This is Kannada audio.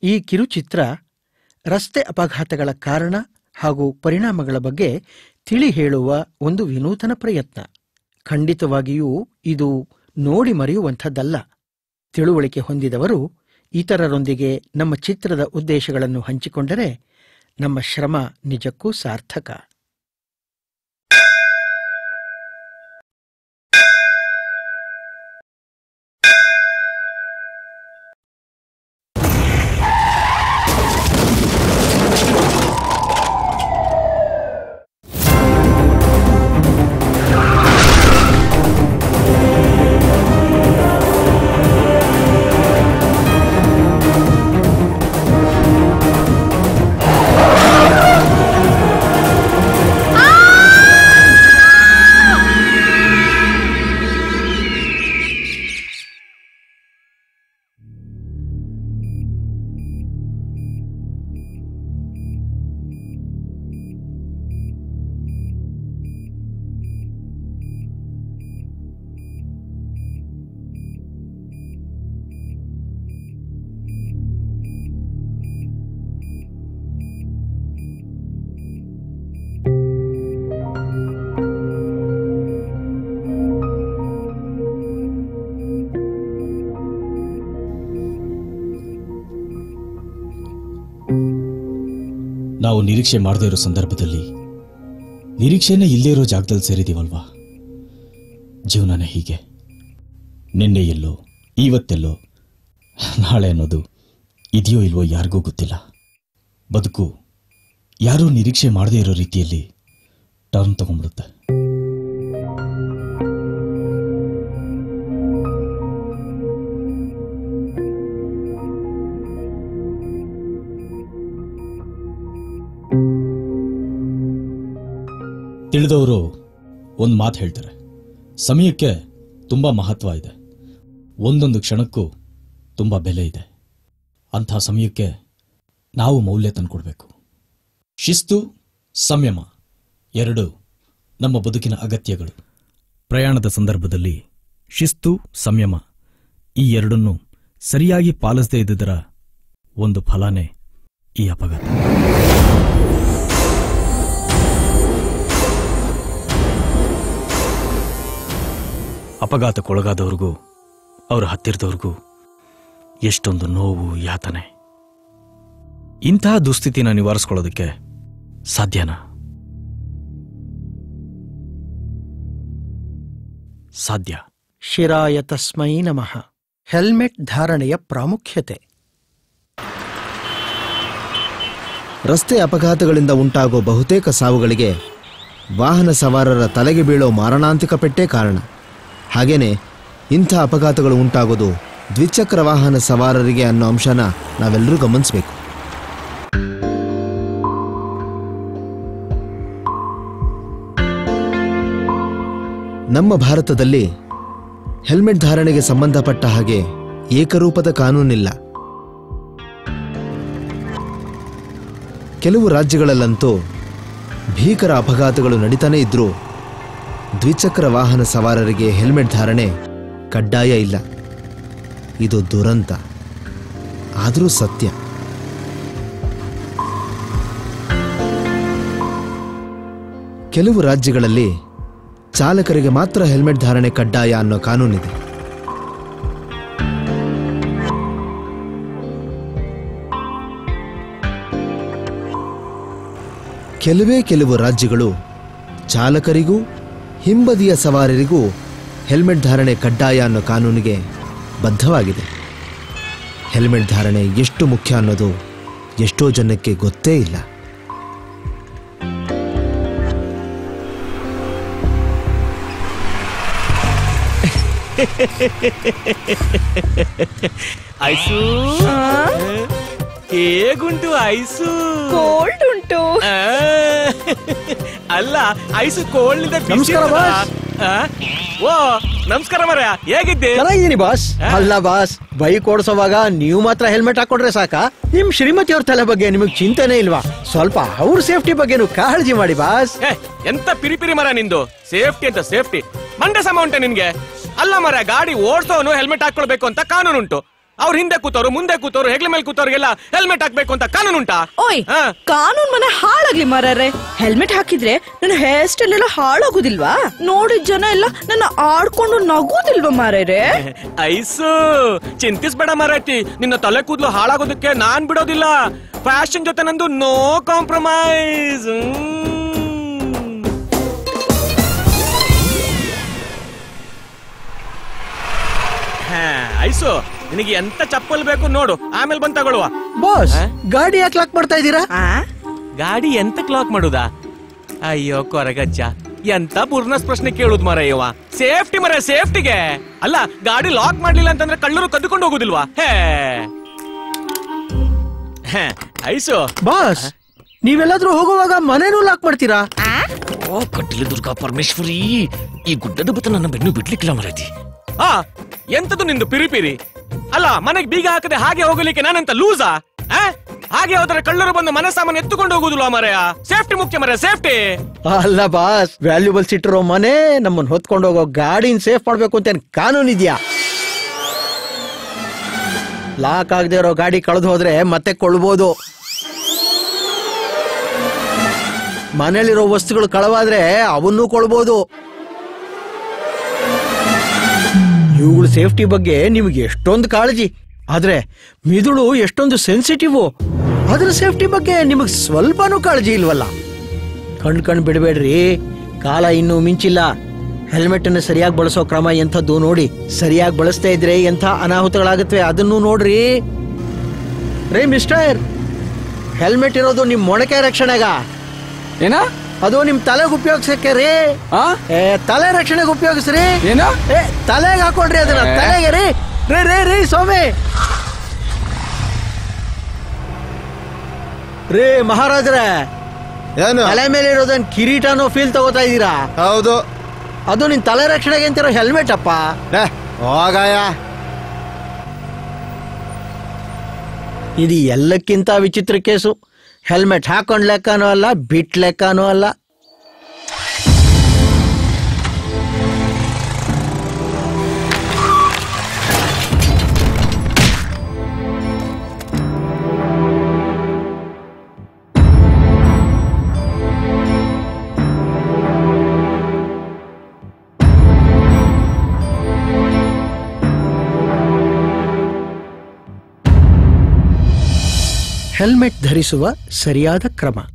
ಈ ಕಿರುಚಿತ್ರ ರಸ್ತೆ ಅಪಘಾತಗಳ ಕಾರಣ ಹಾಗೂ ಪರಿಣಾಮಗಳ ಬಗ್ಗೆ ತಿಳಿ ಹೇಳುವ ಒಂದು ವಿನೂತನ ಪ್ರಯತ್ನ ಖಂಡಿತವಾಗಿಯೂ ಇದು ನೋಡಿ ಮರೆಯುವಂಥದ್ದಲ್ಲ ತಿಳುವಳಿಕೆ ಹೊಂದಿದವರು ಇತರರೊಂದಿಗೆ ನಮ್ಮ ಚಿತ್ರದ ಉದ್ದೇಶಗಳನ್ನು ಹಂಚಿಕೊಂಡರೆ ನಮ್ಮ ಶ್ರಮ ನಿಜಕ್ಕೂ ಸಾರ್ಥಕ ನಾವು ನಿರೀಕ್ಷೆ ಮಾಡದೇ ಇರೋ ಸಂದರ್ಭದಲ್ಲಿ ನಿರೀಕ್ಷೆನೇ ಇಲ್ಲೇ ಇರೋ ಜಾಗದಲ್ಲಿ ಸೇರಿದೀವಲ್ವಾ ಜೀವನನೇ ಹೀಗೆ ನಿನ್ನೆ ಎಲ್ಲೋ ಇವತ್ತೆಲ್ಲೋ ನಾಳೆ ಅನ್ನೋದು ಇದೆಯೋ ಇಲ್ವೋ ಯಾರಿಗೂ ಗೊತ್ತಿಲ್ಲ ಬದುಕು ಯಾರೂ ನಿರೀಕ್ಷೆ ಮಾಡದೇ ಇರೋ ರೀತಿಯಲ್ಲಿ ಟರ್ನ್ ತಗೊಂಡ್ಬಿಡುತ್ತೆ ತಿಳಿದವರು ಒಂದು ಮಾತು ಹೇಳ್ತಾರೆ ಸಮಯಕ್ಕೆ ತುಂಬ ಮಹತ್ವ ಇದೆ ಒಂದೊಂದು ಕ್ಷಣಕ್ಕೂ ತುಂಬ ಬೆಲೆ ಇದೆ ಅಂಥ ಸಮಯಕ್ಕೆ ನಾವು ಮೌಲ್ಯ ತಂದುಕೊಡ್ಬೇಕು ಶಿಸ್ತು ಸಂಯಮ ಎರಡು ನಮ್ಮ ಬದುಕಿನ ಅಗತ್ಯಗಳು ಪ್ರಯಾಣದ ಸಂದರ್ಭದಲ್ಲಿ ಶಿಸ್ತು ಸಂಯಮ ಈ ಎರಡನ್ನು ಸರಿಯಾಗಿ ಪಾಲಿಸದೇ ಇದ್ದುದರ ಒಂದು ಫಲನೇ ಈ ಅಪಘಾತ ಅಪಘಾತಕ್ಕೊಳಗಾದವ್ರಿಗೂ ಅವರ ಹತ್ತಿರದವ್ರಿಗೂ ಎಷ್ಟೊಂದು ನೋವು ಯಾತನೆ ಇಂತಹ ದುಸ್ಥಿತಿನ ನಿವಾರಿಸ್ಕೊಳ್ಳೋದಕ್ಕೆ ಸಾಧ್ಯನಾ ಸಾಧ್ಯ ಶಿರಾಯ ತಸ್ಮೈ ನಮಃ ಹೆಲ್ಮೆಟ್ ಧಾರಣೆಯ ಪ್ರಾಮುಖ್ಯತೆ ರಸ್ತೆ ಅಪಘಾತಗಳಿಂದ ಉಂಟಾಗೋ ಬಹುತೇಕ ಸಾವುಗಳಿಗೆ ವಾಹನ ಸವಾರರ ತಲೆಗೆ ಬೀಳೋ ಮಾರಣಾಂತಿಕ ಪೆಟ್ಟೇ ಕಾರಣ ಹಾಗೇನೆ ಇಂಥ ಅಪಘಾತಗಳು ಉಂಟಾಗೋದು ದ್ವಿಚಕ್ರ ವಾಹನ ಸವಾರರಿಗೆ ಅನ್ನೋ ಅಂಶನ ನಾವೆಲ್ಲರೂ ಗಮನಿಸಬೇಕು ನಮ್ಮ ಭಾರತದಲ್ಲಿ ಹೆಲ್ಮೆಟ್ ಧಾರಣೆಗೆ ಸಂಬಂಧಪಟ್ಟ ಹಾಗೆ ಏಕರೂಪದ ಕಾನೂನಿಲ್ಲ ಕೆಲವು ರಾಜ್ಯಗಳಲ್ಲಂತೂ ಭೀಕರ ಅಪಘಾತಗಳು ನಡೀತಾನೇ ಇದ್ರೂ ದ್ವಿಚಕ್ರ ವಾಹನ ಸವಾರರಿಗೆ ಹೆಲ್ಮೆಟ್ ಧಾರಣೆ ಕಡ್ಡಾಯ ಇಲ್ಲ ಇದು ದುರಂತ ಆದರೂ ಸತ್ಯ ಕೆಲವು ರಾಜ್ಯಗಳಲ್ಲಿ ಚಾಲಕರಿಗೆ ಮಾತ್ರ ಹೆಲ್ಮೆಟ್ ಧಾರಣೆ ಕಡ್ಡಾಯ ಅನ್ನೋ ಕಾನೂನಿದೆ ಕೆಲವೇ ಕೆಲವು ರಾಜ್ಯಗಳು ಚಾಲಕರಿಗೂ ಹಿಂಬದಿಯ ಸವಾರರಿಗೂ ಹೆಲ್ಮೆಟ್ ಧಾರಣೆ ಕಡ್ಡಾಯ ಅನ್ನೋ ಕಾನೂನಿಗೆ ಬದ್ಧವಾಗಿದೆ ಹೆಲ್ಮೆಟ್ ಧಾರಣೆ ಎಷ್ಟು ಮುಖ್ಯ ಅನ್ನೋದು ಎಷ್ಟೋ ಜನಕ್ಕೆ ಗೊತ್ತೇ ಇಲ್ಲ ಐಸು ಹೇಗುಂಟು ಐಸು ಕೋಲ್ಡ್ ಉಂಟು ಆ, ಅಲ್ಲ ಐಸು ಕೋಲ್ನಿಂದ ನಮಸ್ಕಾರ, ಬಾಸ್. ಓ ನಮಸ್ಕಾರ ಮರ ಹೇಗಿದ್ದೆ ಚೆನ್ನಾಗಿದ್ದೀನಿ ಬಾಸ್ ಆ? ಅಲ್ಲ ಬಾಸ್ ಬೈಕ್ ಓಡಿಸೋವಾಗ ನೀವು ಮಾತ್ರ ಹೆಲ್ಮೆಟ್ ಹಾಕೊಂಡ್ರೆ ಸಾಕ ನಿಮ್ ಶ್ರೀಮತಿ ಅವ್ರ ತಲೆ ಬಗ್ಗೆ ನಿಮಗ್ ಚಿಂತೆನೇ ಇಲ್ವಾ ಸ್ವಲ್ಪ ಅವ್ರ ಸೇಫ್ಟಿ ಬಗ್ಗೆನೂ ಕಾಳಜಿ ಮಾಡಿ ಬಾಸ್ ಏ, ಎಂತ ಪಿರಿ ಪಿರಿ ಮರ ನಿಂದು ಸೇಫ್ಟಿ ಅಂತ ಸೇಫ್ಟಿ ಮಂಡೆ ಸಮ ಉಂಟೆ ನಿನ್ಗೆ ಅಲ್ಲ ಮರ ಗಾಡಿ ಓಡಿಸೋನು ಹೆಲ್ಮೆಟ್ ಹಾಕೊಳ್ಬೇಕು ಅಂತ ಕಾನೂನುಂಟು ಅವ್ರ ಹಿಂದೆ ಕೂತವ್ರು ಮುಂದೆ ಕೂತವ್ರು ಹೆಗ್ಲ ಮೇಲೆ ಕೂತವ್ರಿಗೆಲ್ಲ ಹೆಲ್ಮೆಟ್ ಹಾಕ್ಬೇಕು ಅಂತ ಕಾನೂನು ಉಂಟಾ ಓಯ್ ಹಾ. ಕಾನೂನ್ ಮನೆ ಹಾಳಾಗ್ಲಿ ಮಾರಾರೆ ಹೆಲ್ಮೆಟ್ ಹಾಕಿದ್ರೆ ನನ್ನ ಹೇರ್ ಸ್ಟೈಲ್ ಎಲ್ಲ ಹಾಳಾಗುದಿಲ್ವಾ ನೋಡಿದ ಜನ ಎಲ್ಲ ನನ್ನ ಆಡ್ಕೊಂಡು ನಗುದಿಲ್ವಾ ಮಾರಾರೆ ಐಸು ಚಿಂತಿಸ್ಬೇಡ ಮರಾಠಿ ನಿನ್ನ ತಲೆ ಕೂದಲು ಹಾಳಾಗೋದಕ್ಕೆ ನಾನ್ ಬಿಡೋದಿಲ್ಲ ಫ್ಯಾಷನ್ ಜೊತೆ ನಂದು ನೋ ಕಾಂಪ್ರಮೈಸ್ ಐಸು ನಿನಗೆ ಎಂತ ಚಪ್ಪಲ್ ಬೇಕು ನೋಡು ಆಮೇಲೆ ಬಂದ್ ತಗೊಳ್ಳುವ ಬಾಸ್ ಆ? ಗಾಡಿ ಯಾಕೆ ಲಾಕ್ ಮಾಡ್ತಾ ಇದ್ದೀರಾ ಆ ಗಾಡಿ ಎಂತ ಕ್ಲಾಕ್ ಮಾಡುದಾ ಅಯ್ಯೋ ಕೊರಗಜ್ಜ ಎಂತ ಪೂರ್ಣಸ್ ಪ್ರಶ್ನೆ ಕೇಳುದು ಮರ ಇವ ಸೇಫ್ಟಿ ಮರ ಸೇಫ್ಟಿಗೆ ಅಲ್ಲ ಗಾಡಿ ಲಾಕ್ ಮಾಡ್ಲಿಲ್ಲ ಅಂತಂದ್ರೆ ಕಳ್ಳರು ಕದ್ದುಕೊಂಡು ಹೋಗುದಿಲ್ವಾ ಹೇ ಹೇ, ಐಸು ಬಾಸ್ ನೀವೆಲ್ಲಾದ್ರೂ ಹೋಗುವಾಗ ಮನೇನೂ ಲಾಕ್ ಮಾಡ್ತೀರಾ ಓ ಕಟ್ಟಿಲು ದುರ್ಗಾ ಪರಮೇಶ್ವರಿ ಈ ಗುಡ್ಡದ ಬತ್ತ ನನ್ನ ಬೆನ್ನು ಬಿಡ್ಲಿಕ್ಕಿಲ್ಲ ಮರೈತಿ ಆ ಎಂತದು ನಿಂದು ಪಿರಿ ಪಿರಿ ಅಲ್ಲ ಮನೆಗೆ ಬೀಗ ಹಾಕದೆ ಹಾಗೆ ಹೋಗಲಿಕ್ಕೆ ನಾನೆಂತ ಲೂಸಾ ಆ? ಹಾಗೆ ಹೋದ್ರೆ ಕಳ್ಳರು ಬಂದು ಮನೆ ಸಾಮಾನು ಎತ್ತುಕೊಂಡು ಹೋಗುದಿಲ್ವಾ ಮರೆಯ ಸೇಫ್ಟಿ ಮುಖ್ಯ ಮರ ಸೇಫ್ಟಿ ಅಲ್ಲ ಬಾಸ್ ವ್ಯಾಲ್ಯೂಬಲ್ಸ್ ಇಟ್ಟಿರೋ ಮನೆ ನಮ್ಮನ್ನ ಹೊತ್ಕೊಂಡು ಹೋಗೋ ಗಾಡಿನ ಸೇಫ್ ಮಾಡ್ಬೇಕು ಅಂತ ಏನ್ ಕಾನೂನ್ ಇದೆಯಾ ಲಾಕ್ ಆಗದೆ ಇರೋ ಗಾಡಿ ಕಳೆದು ಹೋದ್ರೆ ಮತ್ತೆ ಕೊಳ್ಬೋದು ಮನೇಲಿರೋ ವಸ್ತುಗಳು ಕಳವಾದ್ರೆ ಅವನ್ನೂ ಕೊಳ್ಬೋದು ಇವುಗಳ ಸೇಫ್ಟಿ ಬಗ್ಗೆ ನಿಮಗೆ ಎಷ್ಟೊಂದು ಕಾಳಜಿ ಆದ್ರೆ ಮಿದುಳು ಎಷ್ಟೊಂದು ಸೆನ್ಸಿಟಿವ್ ಅದ್ರ ಸೇಫ್ಟಿ ಬಗ್ಗೆ ನಿಮಗೆ ಸ್ವಲ್ಪನೂ ಕಾಳಜಿ ಇಲ್ವಲ್ಲ ಕಣ್ ಕಣ್ ಬಿಡಬೇಡ್ರಿ ಕಾಲ ಇನ್ನೂ ಮಿಂಚಿಲ್ಲ ಹೆಲ್ಮೆಟ್ ಅನ್ನು ಸರಿಯಾಗಿ ಬಳಸೋ ಕ್ರಮ ಎಂಥದ್ದು ನೋಡಿ ಸರಿಯಾಗಿ ಬಳಸ್ತಾ ಇದ್ರೆ ಎಂಥ ಅನಾಹುತಗಳಾಗತ್ವೆ ಅದನ್ನು ನೋಡ್ರಿ ರೇ ಮಿಸ್ಟರ್ ಹೆಲ್ಮೆಟ್ ಇರೋದು ನಿಮ್ ಮೊಣಕೆ ರಕ್ಷಣೆಗ ಏನ ಅದು ನಿಮ್ ತಲೆಗೆ ಉಪಯೋಗಿಸಕ್ಕೆ ರೀ ಆ ಏ ತಲೆ ರಕ್ಷಣೆಗೆ ಉಪಯೋಗಿಸ್ರಿ ಏನ ಏ ತಲೆಗೆ ಹಾಕೊಳ್ರಿ ಅದನ್ನ ಏ? ತಲೆಗೆ ರೀ ರೇ ರೇ ರೀ ಸ್ವಾಮಿ ರೇ ಮಹಾರಾಜ್ರೆ ಏನು ತಲೆ ಮೇಲೆ ಇರೋದನ್ ಕಿರೀಟನೋ ಫೀಲ್ ತಗೋತಾ ಇದ್ದೀರಾ ಹೌದು ಅದು ನಿನ್ ತಲೆ ರಕ್ಷಣೆಗೆ ಅಂತಿರೋ ಹೆಲ್ಮೆಟ್ ಅಪ್ಪ ಲೇ, ಹೋಗಯ್ಯ ಇದು ಎಲ್ಲಕ್ಕಿಂತ ವಿಚಿತ್ರ ಕೇಸು ಹೆಲ್ಮೆಟ್ ಹಾಕೊಂಡ್ ಲೆಕ್ಕನೂ ಅಲ್ಲ ಬಿಟ್ ಲೆಕ್ಕನೂ ಅಲ್ಲ ಹೆಲ್ಮೆಟ್ ಧರಿಸುವ ಸರಿಯಾದ ಕ್ರಮ